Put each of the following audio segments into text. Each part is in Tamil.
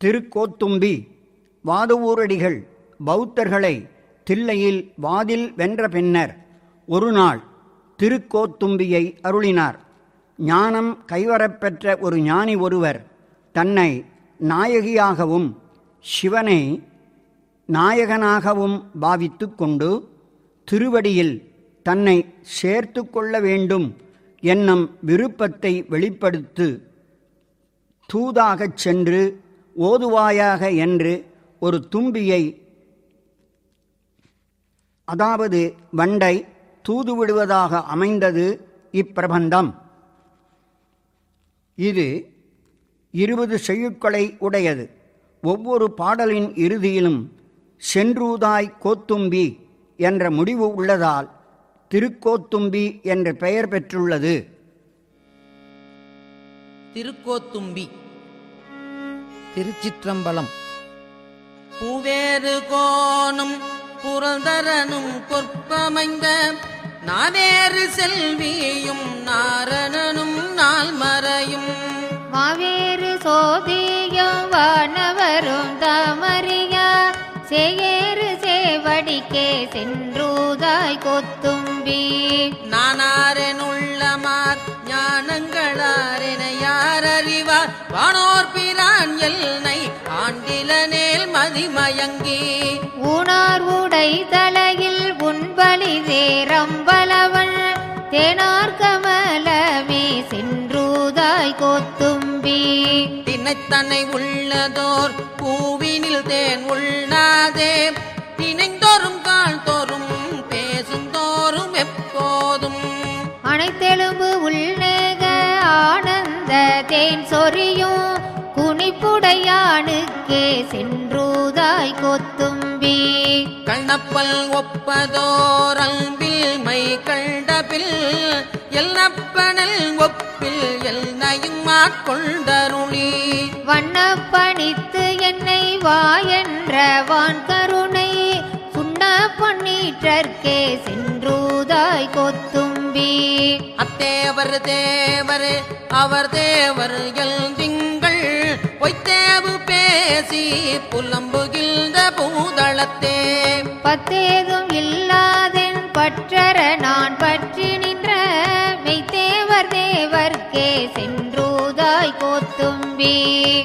திருக்கோத்தும்பி வாதவூரடிகள் பௌத்தர்களை தில்லையில் வாதில் வென்ற பின்னர் ஒரு நாள் திருக்கோத்தும்பியை அருளினார் ஞானம் கைவரப்பெற்ற ஒரு ஞானி ஒருவர் தன்னை நாயகியாகவும் சிவனை நாயகனாகவும் பாவித்து கொண்டு திருவடியில் தன்னை சேர்த்து கொள்ள வேண்டும் என்னும் விருப்பத்தை வெளிப்படுத்து தூதாகச் சென்று ஓதுவாயாக என்று ஒரு தும்பியை அதாவது வண்டை தூதுவிடுவதாக அமைந்தது இப்பிரபந்தம் இது இருபது செய்யுட்களை உடையது ஒவ்வொரு பாடலின் இறுதியிலும் சென்றூதாய் கோத்தும்பி என்ற முடிவு உள்ளதால் திருக்கோத்தும்பி என்ற பெயர் பெற்றுள்ளது திருக்கோத்தும்பி திருச்சிற்றம்பலம் பூவேறு கோணும் புரந்தரனும் கொற்பமைந்த நாவேறு செல்வியும் நாரணனும் நால்மறையும் மாவேறு சோதியும் வானவரும் தாமறியா சேயேறு சேவடிக்கே சென்றூதாய் கொத்தும்பி நானாரெனுள்ளமார் ஞானங்களாரென யார் அறிவார் வானோர் பிரான் எல்லை ஆண்டிலனேல் மதிமயங்கி ஊனார் உடை தலையில் உண்பலி சேரம்பலவன் தேனார் கமலமே சென்றூதாய் கொத்தும்பி தினைத்தனை உள்ளதோர் பூவினில் தேன் உள்ளாதே தினைந்தோறும் கால் தோறும் பேசும் தோறும் எப்போதும் அனைத்தெலும்பு உள்நக ஆனந்த தேன் சொரியும் குனிப்புடையானுக்கே சென்றூதாய் கொத்தும்பி கண்ணப்பல் ஒப்பதோர் அன்பில் மை கண்டபில் எல்லப்பனல் ஒப்பில் எல்லையும் ஆட்கொண்டருளி வண்ணப்பணித்து என்னை வாயென்ற வான் கருணை சுண்ண பண்ணீற்றற்கே சென்றூதாய் கொத்தும்பி அத்தேவர் தேவர் அவர் தேவர் எல் திங்கள் பொய்த்தேவு பேசி புலம்புகின்ற பூதளத்தே பத்தேதும் இல்லாதென் பற்றற நான் பற்றி நின்ற மெய்த்தேவர் தேவர்க்கே சென்றூதாய் கோத்தும்பி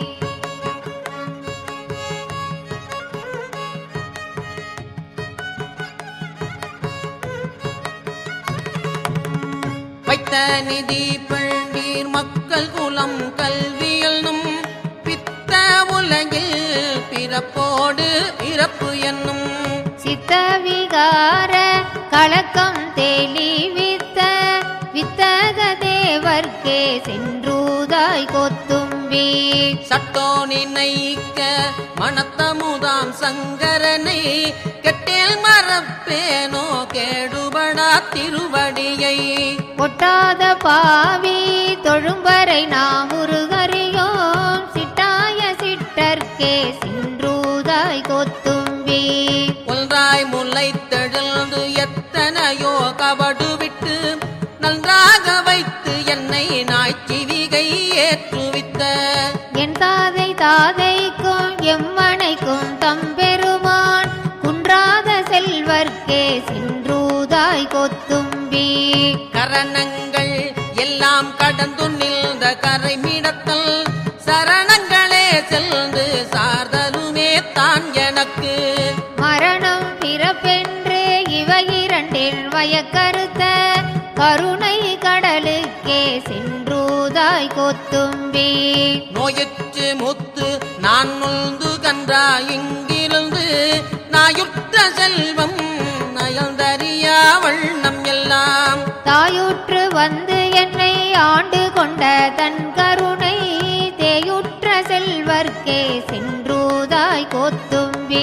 வைத்த நிதி பண்டீர் மக்கள் குலம் கல்வியல்னும் பித்த உலகில் பிறப்போடு இறப்பு என்னும் சித்த விகார கலக்கம் தெளிவித்த வித்தக தேவர்க்கே சென்றூதாய் கொத்தும்பி சட்டோ நினைக்க மனத்தமுதாம் சங்கரனை கெட்டேல் மறப்பேனோ கேடுபடா திருவடியை ஒட்டாத பாவி தொழும்பரை நாம் உருகறியோம் சிட்டாய சிட்டர்க்கே சென்றூதாய் கொத்தும்பி ஒன்றாய் முல்லை தெழுந்து எத்தனையோ கபடு விட்டு நன்றாக வைத்து என்னை நாய்ச்சிவிகை ஏற்றுவித்த என் தாதை தாதைக்கும் எம்மனைக்கும் தம்பெருமான் குன்றாத செல்வர்க்கே சென்றூதாய் கொத்தும்பி கரணங்கள் எல்லாம் கடந்து நின்ற கரைமிடத்தல் சரணங்களே செல்ந்து சார்தலுமே தான் எனக்கு மரணம் பிறப்பென்று இவை இரண்டில் வயக்கருத்த கருணை கடலுக்கே சென்றூதாய் கொத்தும்பி நோயுற்று முத்து நான் நொந்து கன்றா இங்கிருந்து நாயுற்ற செல்வம் நயந்தறியா வண்ணம் எல்லாம் தாயுற்று வந்து என்னை ஆண்டு கொண்ட தன் கருணை தேயுற்ற செல்வர்க்கே சென்றூதாய் கொத்தும்பி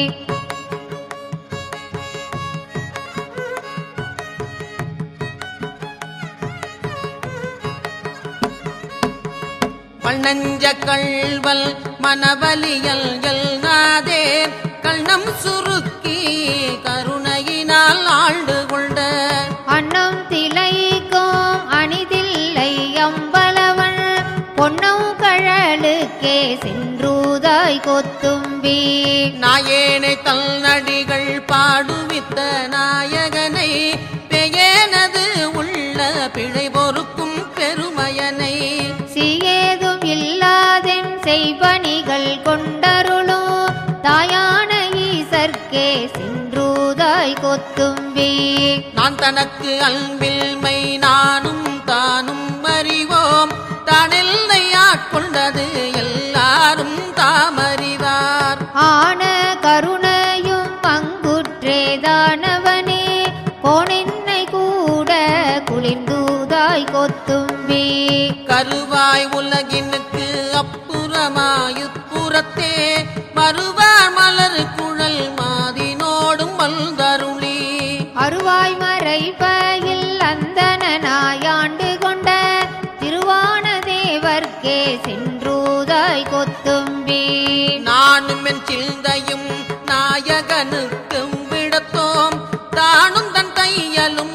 பன்னஞ்ச கள்வல் மனவலியல் எல்நாதே கண்ணம் சுருக்கி கருணையினால் ஆண்டு கொண்ட அன்னம் திளைக்கும் அணிதில்லை அம்பலவன் பொன்னம் கழலுக்கே செல்வர்க்கே சென்றூதாய் கொத்தும்பி நாயேனை தல் நடிகள் பாடுவித்த நாயகனை பெயனது உள்ள பிழை பொறுக்கும் பெருமயனை சீயேதும் இல்லாதென் செய்பணிகள் கொண்டருளும் தாயான ஈசர்க்கே சென்றூதாய் கொத்தும்பி நான் தனக்கு அன்பில்மை நானும் தானும் அறிவோம் தானெல்லை ஆட்கொண்டது எல்லாரும் தாமறிவார் ஆன கருணையும் அங்குற்றேதானவனே கோணென்னை கூட குளிர்ந்தூதாய் கொத்தும்பி கருவாய் உலகினுக்கு அப்புறமாயுப்புறத்தே மறுவார் மலர் குழல் மாதினோடும் வந்தருளி அருவாய் மறைபயில் அந்தனாயாண்டு கொண்ட திருவான தேவர்க்கே சென்றூதாய் கொத்தும்பி நானும் என் சிந்தையும் நாயகனுக்கும் விடத்தோம் தானும் தன் தையலும்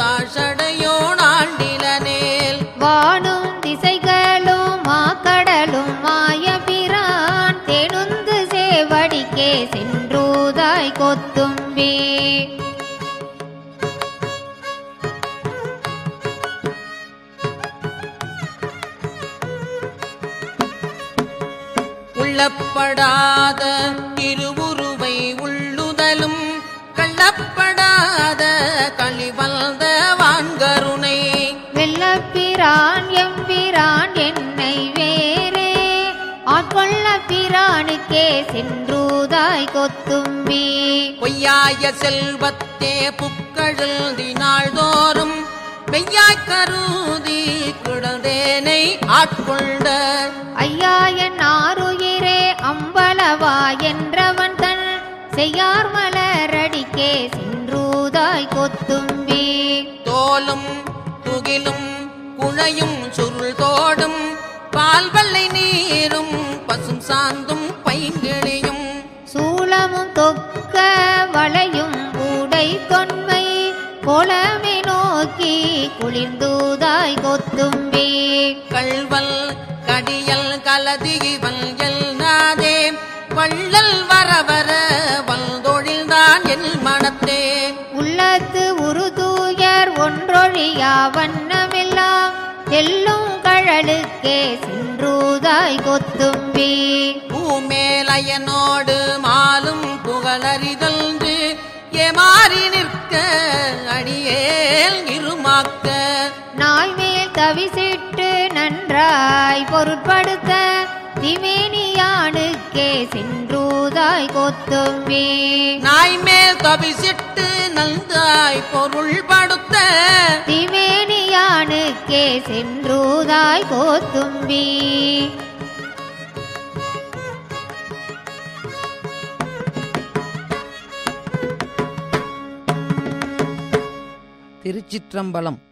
தாழ்சடையோனாண்டிலனேல் வானும் திசைகளும் மாக்கடலும் மாய பிரான் தேனுந்து சேவடிக்கே சென்றூதாய் கொத்தும்பி உள்ளப்படாத திருவுருவை உள்ளுதலும் கள்ளப்படாத களிவந்த வான்கருணை வெள்ளப்பிரான் எம்பிரான் என்னை வேறே ஆட்கொள்ள பிரானுக்கே சென்றூதாய் கொத்தும்பி பொய்யாய செல்வத்தே புக்கழுந்தி நாள்தோறும் மெய்யாய் கருதி குழந்தேனை ஆட்கொண்ட ஐயா என் ஆறுயிரே அம்பலவா என்றவன் தன் செய்யார் மலரடிக்கே சென்றூதாய் கொத்தும்பி தோலும் துகிலும் குழையும் சுருள் தோடும் பால் வெள்ளை நீரும் பசும் சாந்தும் பைங்கிழியும் சூலமும் தொக்க வளையும் ஊடை தொன்மை கோலமே நோக்கி குளிர்ந்தூதாய் கொத்தும்பி கள்வல் கடியல் கலதிவல் எல்நாதே வள்ளல் வர வர வல்தொழில்தான் என் மனத்தே உள்ளத்து உருதூயர் ஒன்றொழியா வண்ணமெல்லாம் எல்லும் கழலுக்கே சென்றூதாய் கொத்தும்பி பூமேலயனோடு மாலும் புகழறிதல்ன்று ஏமாறி நிற்க அடியேல் இருமாக்க நாய்மேல் தவிசிட்டு நன்றாய் பொருட்படுத்த திமேனியானுக்கே சென்றூதாய் கொத்தும்பி நாய் மேல் தபிசிட்டு நந்தாய் பொருள் படுத்த திமேனியானுக்கே சென்றூதாய் கோத்தும்பி திருச்சிற்றம்பலம்